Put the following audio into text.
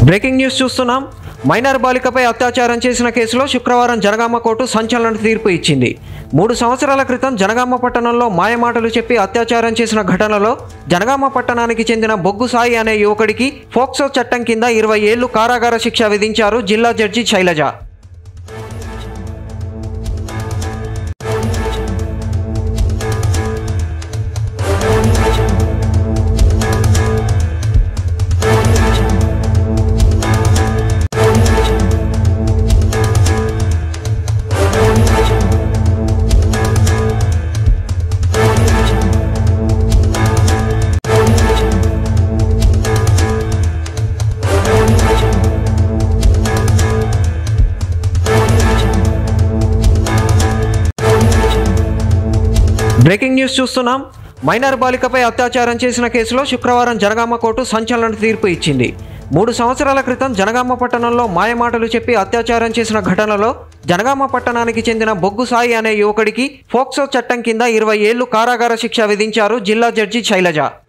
breaking news చూస్తున్నాం minor బాలికపై అత్యాచారం చేసిన కేసులో శుక్రవారం జనగామ కోర్టు సంచలన తీర్పు ఇచ్చింది మూడు సంవత్సరాల క్రితం జనగామ పట్టణంలో మాయమాటలు చెప్పి అత్యాచారం చేసిన ఘటనలో జనగామ పట్టణానికి చెందిన బొగ్గు సాయి అనే యువకుడికి ఫోక్సో చట్టం కింద ఇరవై ఏళ్లు కారాగార శిక్ష విధించారు జిల్లా జడ్జి శైలజ బ్రేకింగ్ న్యూస్ చూస్తున్నాం మైనర్ బాలికపై అత్యాచారం చేసిన కేసులో శుక్రవారం జనగామ కోర్టు సంచలన తీర్పు ఇచ్చింది మూడు సంవత్సరాల క్రితం జనగామ పట్టణంలో మాయమాటలు చెప్పి అత్యాచారం చేసిన ఘటనలో జనగామ పట్టణానికి చెందిన బొగ్గు సాయి అనే యువకుడికి ఫోక్సో చట్టం కింద ఇరవై ఏళ్లు కారాగార శిక్ష విధించారు జిల్లా జడ్జి శైలజ